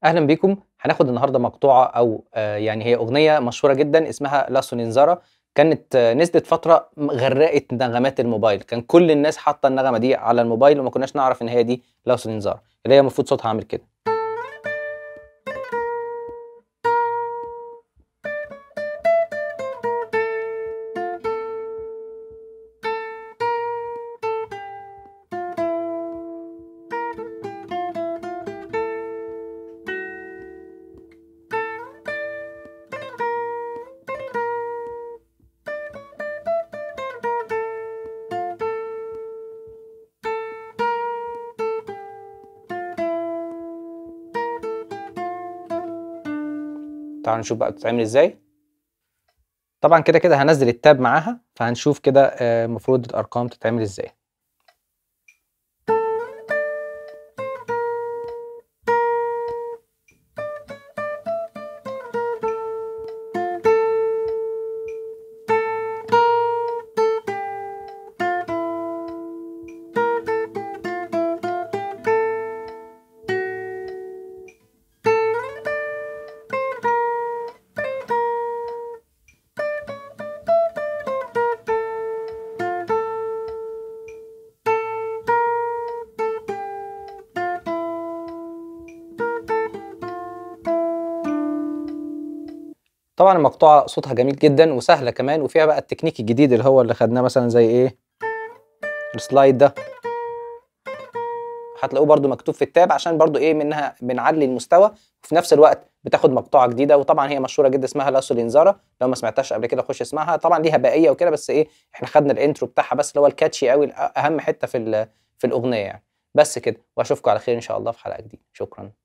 اهلا بيكم هناخد النهارده مقطوعه او آه، يعني هي اغنيه مشهوره جدا اسمها لا سونينزارا كانت آه، نزلت فتره غرقت نغمات الموبايل كان كل الناس حاطه النغمه دي على الموبايل وما كناش نعرف ان هي دي لا سونينزارا اللي هي المفروض صوتها عامل كده تعالوا نشوف بقى بتتعمل ازاي طبعا كده كده هنزل التاب معاها فهنشوف كده آه، المفروض الارقام تتعمل ازاي طبعا المقطوعه صوتها جميل جدا وسهله كمان وفيها بقى التكنيك الجديد اللي هو اللي خدناه مثلا زي ايه السلايد ده هتلاقوه برده مكتوب في التاب عشان برده ايه منها بنعلي المستوى وفي نفس الوقت بتاخد مقطوعه جديده وطبعا هي مشهوره جدا اسمها لاسو لينزارا لو ما سمعتهاش قبل كده خش اسمعها طبعا ليها بقيه وكده بس ايه احنا خدنا الانترو بتاعها بس اللي هو الكاتشي قوي اهم حته في في الاغنيه يعني بس كده واشوفكم على خير ان شاء الله في حلقه جديده شكرا